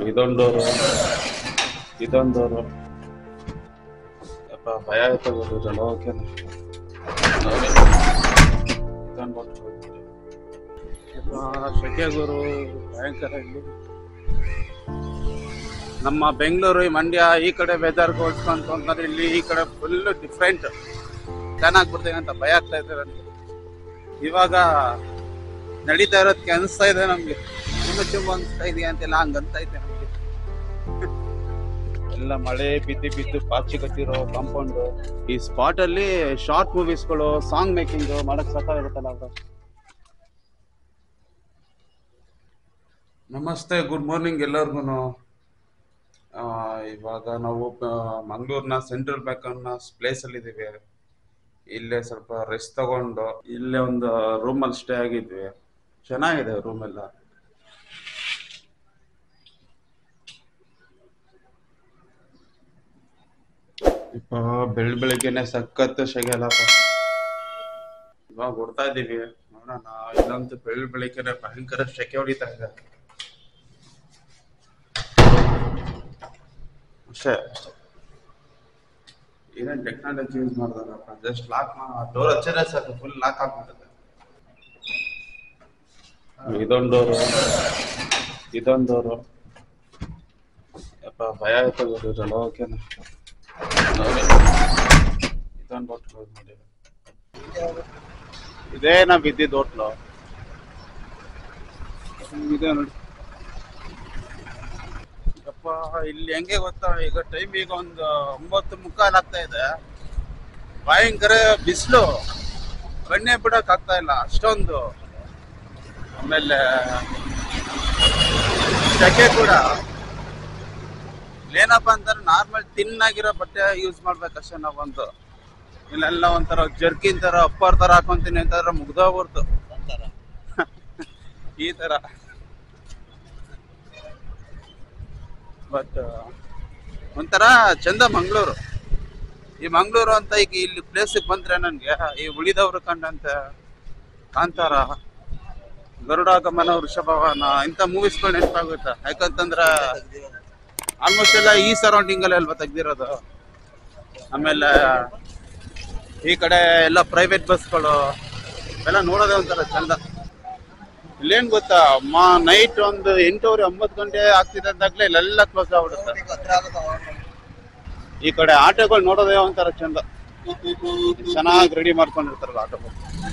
ಇದೊಂದೂರು ಇದೊಂದೂರು ಯಪ್ಪ ಭಯ ಆಯ್ತು ಗುರು ಇದೆಲ್ಲ ಓಕೆ ಶೆಕೆ ಗುರು ಭಯಂಕರ ಇಲ್ಲಿ ನಮ್ಮ ಬೆಂಗಳೂರು ಈ ಮಂಡ್ಯ ಈ ಕಡೆ ವೆದರ್ ಹೋಲ್ಸ್ಕೊಂತ ಅಂತಂದ್ರೆ ಇಲ್ಲಿ ಈ ಕಡೆ ಫುಲ್ ಡಿಫ್ರೆಂಟ್ ಚೆನ್ನಾಗಿ ಬಿಡ್ತೇನೆ ಅಂತ ಭಯ ಆಗ್ತಾ ಇದೆ ನನಗೆ ಇವಾಗ ನಡೀತಾ ಇರೋದಕ್ಕೆ ಅನಿಸ್ತಾ ಇದೆ ನಮ್ಗೆ ತುಂಬ ಚುಮ್ಮ ಅನಿಸ್ತಾ ಇದೆಯಾ ಅಂತೆಲ್ಲ ಹಂಗ ಅಂತ ಐತೆ ನಮ್ಗೆ ಎಲ್ಲ ಮಳೆ ಬಿದ್ದು ಬಿದ್ದು ಪಾಚಿ ಕಟ್ಟಿರೋ ಕಾಂಪೌಂಡ್ ಈ ಸ್ಪಾಟ್ ಅಲ್ಲಿ ಶಾರ್ಟ್ ಮೂವೀಸ್ಗಳು ಸಾಂಗ್ ಮೇಕಿಂಗ್ ಮಾಡಕ್ ಸಾಕಾಗಿರುತ್ತಲ್ಲ ಅವ್ರ ನಮಸ್ತೆ ಗುಡ್ ಮಾರ್ನಿಂಗ್ ಎಲ್ಲರಿಗೂ ಇವಾಗ ನಾವು ಮಂಗಳೂರಿನ ಸೆಂಟ್ರಲ್ ಬ್ಯಾಂಕ್ ಅನ್ನೋ ಪ್ಲೇಸ್ ಅಲ್ಲಿ ಇದೀವಿ ಇಲ್ಲೇ ಸ್ವಲ್ಪ ರೆಸ್ಟ್ ತಗೊಂಡು ಇಲ್ಲೇ ಒಂದು ರೂಮ್ ಅಲ್ಲಿ ಸ್ಟೇ ಆಗಿದ್ವಿ ಚೆನ್ನಾಗಿದೆ ರೂಮ್ ಎಲ್ಲ ಇಪ್ಪ ಬೆಳ್ ಬೆಳಿಗ್ಗೆನೆ ಸಖತ್ ಶೆಗೆಲ್ಲಪ್ಪ ಇವಾಗ ಹೊಡ್ತಾ ಇದೀವಿ ನೋಡೋಣ ಇಲ್ಲಂತೂ ಬೆಳ್ ಬೆಳಿಗ್ಗೆನೆ ಭಯಂಕರ ಶೆಕೆ ಹೊಡಿತಾ ಇದೆ ಅಷ್ಟೇ ಏನೇನ್ ಟೆಕ್ನಾಲಜಿ ಯೂಸ್ ಮಾಡ್ದಾರಪ್ಪ ಜಸ್ಟ್ ಲಾಕ್ ಡೋರ್ ಹಚ್ಚಿದ್ರೆ ಸಾಕು ಫುಲ್ ಲಾಕ್ ಆಗ್ಬಿಡುತ್ತೆ ಇದೊಂದು ಡೋರು ಇದೊಂದು ಡೋರು ಯಪ್ಪ ಭಯ ಆಯ್ತು ಗುರು ಇದೆಲ್ಲ ಓಕೆನಾ ಇದೊಂದು ಹೋಟ್ಲು ಕ್ಲೋಸ್ ಮಾಡಿದೆ ಇದೇ ನಾ ಬಿದ್ದಿದ್ದು ಹೋಟ್ಲು ಇದೆ ನೋಡಿ ಯಪ್ಪ ಇಲ್ಲಿ ಹೆಂಗೆ ಗೊತ್ತಾ ಈಗ ಟೈಮ್ ಈಗ ಒಂದು ಒಂಬತ್ತು ಮುಕ್ಕಾಲು ಆಗ್ತಾ ಇದೆ ಭಯಂಕರ ಬಿಸಿಲು ಕಣ್ಣೆ ಬಿಡಕ್ ಆಗ್ತಾ ಇಲ್ಲ ಅಷ್ಟೊಂದು ಆಮೇಲೆ ಸೆಕೆ ಕೂಡ ಏನಪ್ಪ ಅಂತಾರೆ ನಾರ್ಮಲ್ ತಿನ್ನಾಗಿರೋ ಬಟ್ಟೆ ಯೂಸ್ ಮಾಡ್ಬೇಕಷ್ಟೇ ನಾವೊಂದು ಇಲ್ಲೆಲ್ಲ ಒಂಥರ ಜರ್ಕಿನ್ ತರ ಅಪ್ಪರ್ ತರ ಹಾಕೊಂತೀನಿ ಅಂತಂದ್ರೆ ಮುಗ್ದೋಗ್ಬಿಡ್ತು ಈ ತರ ಬಟ್ ಒಂಥರ ಚಂದ ಮಂಗಳೂರು ಈ ಮಂಗಳೂರು ಅಂತ ಈಗ ಇಲ್ಲಿ ಪ್ಲೇಸಿಗೆ ಬಂದ್ರೆ ನನ್ಗೆ ಈ ಉಳಿದವರು ಕಂಡಂತೆ ಕಾಂತಾರ ಗರುಡಾಗಮನ ವೃಷಭವನ ಇಂಥ ಮೂವೀಸ್ಗಳು ನೆನಪಾಗುತ್ತೆ ಯಾಕಂತಂದ್ರೆ ಆಲ್ಮೋಸ್ಟ್ ಎಲ್ಲ ಈ ಸರೌಂಡಿಂಗ್ ಅಲ್ಲಿ ಅಲ್ವಾ ತೆಗ್ದಿರೋದು ಆಮೇಲೆ ಈ ಕಡೆ ಎಲ್ಲ ಪ್ರೈವೇಟ್ ಬಸ್ಗಳು ಎಲ್ಲ ನೋಡೋದೇ ಒಂಥರ ಚಂದ ಇಲ್ಲೇನ್ ಗೊತ್ತಾ ಮಾ ನೈಟ್ ಒಂದು ಎಂಟೂವರೆ ಒಂಬತ್ತು ಗಂಟೆ ಆಗ್ತಿದೆ ಅಂದಾಗ್ಲೇ ಇಲ್ಲೆಲ್ಲ ಕ್ಲೋಸ್ ಆಗ್ಬಿಡುತ್ತೆ ಈ ಕಡೆ ಆಟೋಗಳು ನೋಡೋದೇ ಒಂಥರ ಚಂದ ಚೆನ್ನಾಗಿ ರೆಡಿ ಮಾಡ್ಕೊಂಡಿರ್ತಾರಲ್ಲ ಆಟೋಗಳು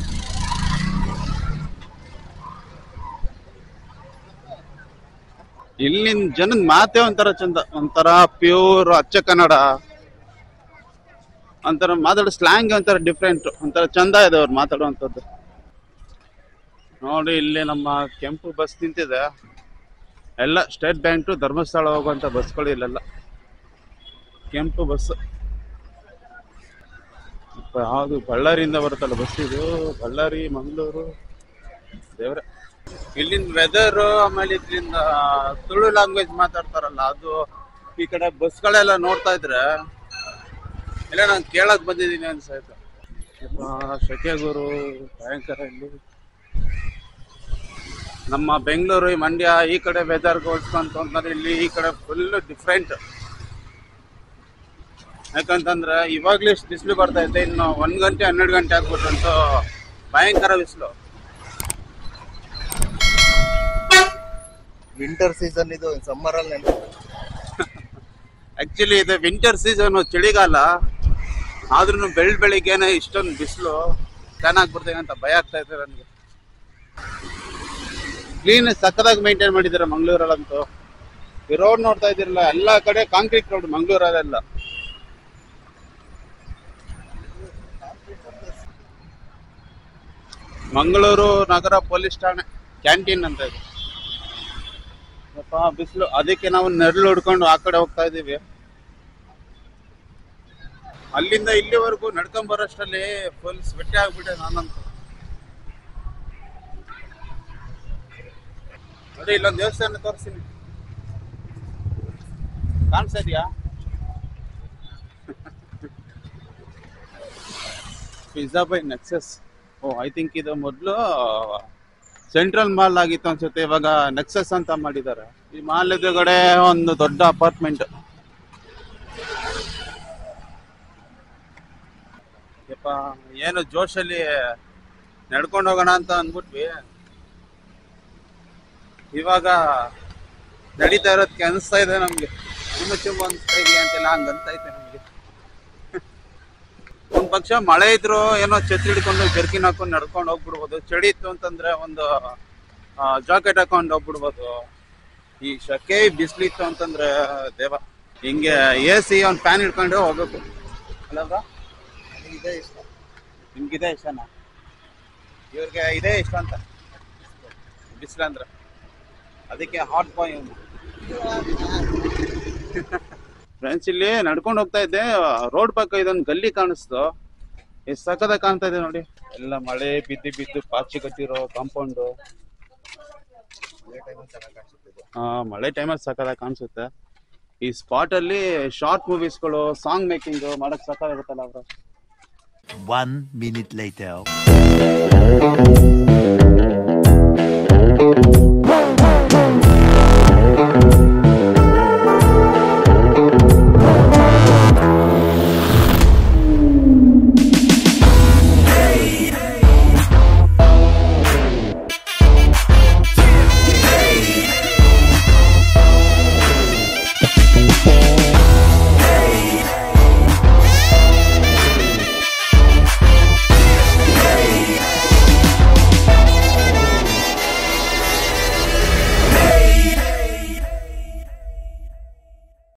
ಇಲ್ಲಿನ ಜನದ ಮಾತೇ ಒಂಥರ ಚಂದ ಒಂಥರ ಪ್ಯೂರ್ ಅಚ್ಚ ಕನ್ನಡ ಒಂಥರ ಮಾತಾಡೋ ಸ್ಲ್ಯಾಂಗ್ ಒಂಥರ ಡಿಫ್ರೆಂಟ್ ಒಂಥರ ಚಂದ ಇದೆ ಅವ್ರು ಮಾತಾಡುವಂಥದ್ದು ನೋಡಿ ಇಲ್ಲಿ ನಮ್ಮ ಕೆಂಪು ಬಸ್ ನಿಂತಿದೆ ಎಲ್ಲ ಸ್ಟೇಟ್ ಬ್ಯಾಂಕ್ ಟು ಧರ್ಮಸ್ಥಳ ಹೋಗುವಂಥ ಬಸ್ಗಳು ಇಲ್ಲೆಲ್ಲ ಕೆಂಪು ಬಸ್ ಯಾವುದು ಬಳ್ಳಾರಿಯಿಂದ ಬರುತ್ತಲ್ಲ ಬಸ್ ಇದು ಬಳ್ಳಾರಿ ಮಂಗಳೂರು ದೇವ್ರೆ ಇಲ್ಲಿನ ವೆದರ್ ಆಮೇಲೆ ಇದರಿಂದ ತುಳು ಲ್ಯಾಂಗ್ವೇಜ್ ಮಾತಾಡ್ತಾರಲ್ಲ ಅದು ಈ ಕಡೆ ಬಸ್ಗಳೆಲ್ಲ ನೋಡ್ತಾ ಇದ್ರೆ ಇಲ್ಲ ನಾನು ಕೇಳಕ್ ಬಂದಿದ್ದೀನಿ ಅನ್ಸಾಯ್ತು ಶೆಕೆ ಗುರು ಭಯಂಕರ ಇಲ್ಲಿ ನಮ್ಮ ಬೆಂಗಳೂರು ಈ ಮಂಡ್ಯ ಈ ಕಡೆ ವೆದರ್ ಹೋಲ್ಸ್ಕೊಂತ ಅಂತಂದ್ರೆ ಇಲ್ಲಿ ಈ ಕಡೆ ಫುಲ್ ಡಿಫ್ರೆಂಟ್ ಯಾಕಂತಂದ್ರೆ ಇವಾಗ್ಲೇ ಇಷ್ಟು ಬಿಸಿಲು ಬರ್ತಾ ಇದೆ ಇನ್ನು ಒಂದ್ ಗಂಟೆ ಹನ್ನೆರಡು ಗಂಟೆ ಆಗ್ಬಿಟ್ಟಂತೂ ಭಯಂಕರ ಬಿಸಿಲು ವಿಂಟರ್ ಸೀಸನ್ ಇದು ಸಮ್ಮರ್ ಅಲ್ಲಿ ನೆನ್ಪು. ಆಕ್ಚುಲಿ ಇದು ವಿಂಟರ್ ಸೀಸನ್ ಚಳಿಗಾಲ ಆದ್ರೂ ಬೆಳ್ ಬೆಳಿಗ್ಗೆನೆ ಇಷ್ಟೊಂದು ಬಿಸಿಲು ಚೆನ್ನಾಗಿ ಬರ್ತೇನೆ ಅಂತ ಭಯ ಆಗ್ತಾ ಇದೆ ನನಗೆ ಕ್ಲೀನ್ ಸಕ್ಕದಾಗಿ ಮೇಂಟೈನ್ ಮಾಡಿದ್ದಾರೆ ಮಂಗಳೂರಲ್ಲಂತೂ ಈ ರೋಡ್ ನೋಡ್ತಾ ಇದ್ದೀರಲ್ಲ ಎಲ್ಲ ಕಡೆ ಕಾಂಕ್ರೀಟ್ ರೋಡ್ ಮಂಗಳೂರಲ್ಲೆಲ್ಲ ಮಂಗಳೂರು ನಗರ ಪೊಲೀಸ್ ಠಾಣೆ ಕ್ಯಾಂಟೀನ್ ಅಂತ ಇದೆ ಯಪ್ಪ ಬಿಸಿಲು ಅದಕ್ಕೆ ನಾವು ನೆರಳು ಹಿಡ್ಕೊಂಡು ಆ ಕಡೆ ಹೋಗ್ತಾ ಇದೀವಿ ಅಲ್ಲಿಂದ ಇಲ್ಲಿವರೆಗೂ ನಡ್ಕೊಂಡ್ ಬರೋಷ್ಟರಲ್ಲಿ ಫುಲ್ ಸ್ವೆಟ್ಟೆ ಆಗ್ಬಿಟ್ಟೆ ನಾನಂತೂ ನೋಡಿ ಇಲ್ಲೊಂದು ದೇವಸ್ಥಾನ ತೋರಿಸ್ತೀನಿ ಕಾಣಿಸ್ತಾ ಇದೆಯಾ pizza by Nexus oh I think ಇದು ಮೊದಲು ಸೆಂಟ್ರಲ್ ಮಾಲ್ ಆಗಿತ್ತು ಅನ್ಸುತ್ತೆ ಇವಾಗ ನೆಕ್ಸಸ್ ಅಂತ ಮಾಡಿದ್ದಾರೆ ಈ ಮಾಲ್ ಎದುರುಗಡೆ ಒಂದು ದೊಡ್ಡ ಅಪಾರ್ಟ್ಮೆಂಟ್ ಯಪ್ಪ ಏನು ಜೋಶಲ್ಲಿ ನಡ್ಕೊಂಡು ಹೋಗೋಣ ಅಂತ ಅಂದ್ಬಿಟ್ವಿ ಇವಾಗ ನಡೀತಾ ಇರೋದಕ್ಕೆ ಅನಿಸ್ತಾ ಇದೆ ನಮ್ಗೆ ಚುಮ್ಮ ಚುಮ್ಮ ಅನಿಸ್ತಾ ಇದೆಯಾ ಅಂತೆಲ್ಲ ಹಂಗ ಅಂತೈತೆ ನಮ್ಗೆ ಒಂದ್ ಪಕ್ಷ ಮಳೆ ಇದ್ರು ಏನೋ ಛತ್ರಿ ಹಿಡ್ಕೊಂಡು ಜರ್ಕಿನ್ ಹಾಕೊಂಡು ನಡ್ಕೊಂಡು ಹೋಗ್ಬಿಡ್ಬೋದು ಚಳಿ ಇತ್ತು ಅಂತಂದ್ರೆ ಒಂದು ಜಾಕೆಟ್ ಹಾಕೊಂಡು ಹೋಗ್ಬಿಡ್ಬೋದು ಈ ಶಕೆ ಬಿಸಿಲಿತ್ತು ಅಂತಂದ್ರೆ ದೇವ ಹಿಂಗೆ ಎ ಸಿ ಒಂದು ಫ್ಯಾನ್ ಹಿಡ್ಕೊಂಡು ಹೋಗ್ಬೇಕು ಅಲ್ಲವಾ ನನಗೆ ಇದೇ ಇಷ್ಟ ನಿಮ್ಗಿದೆ ಇಷ್ಟನಾ ಇವ್ರಿಗೆ ಇದೇ ಇಷ್ಟ ಅಂತ ಬಿಸಿಲಂದ್ರೆ ಅದಕ್ಕೆ ಹಾಟ್ ಬಾಯ್ ಫ್ರೆಂಡ್ಸ್ ಇಲ್ಲಿ ನಡ್ಕೊಂಡು ಹೋಗ್ತಾ ಇದ್ದೆ ರೋಡ್ ಪಕ್ಕ ಇದೊಂದು ಗಲ್ಲಿ ಕಾಣಿಸ್ತು ಎಷ್ಟು ಸಕ್ಕದ ಕಾಣ್ತಾ ಇದೆ ನೋಡಿ ಎಲ್ಲ ಮಳೆ ಬಿದ್ದು ಬಿದ್ದು ಪಾಚಿ ಕಟ್ಟಿರೋ ಕಾಂಪೌಂಡು ಒಳ್ಳೆ ಟೈಮಲ್ಲಿ ಚೆನ್ನಾಗಿ ಕಾಣಿಸುತ್ತಿದೆ ಆ, ಮಳೆ ಟೈಮಲ್ಲಿ ಸಕ್ಕದಾಗ ಕಾಣಿಸುತ್ತೆ ಈ ಸ್ಪಾಟ್ ಅಲ್ಲಿ ಶಾರ್ಟ್ ಮೂವೀಸ್ಗಳು ಸಾಂಗ್ ಮೇಕಿಂಗ್ ಮಾಡಕ್ ಸಕ್ಕದಾಗುತ್ತಲ್ಲ ಅವರು One minute later.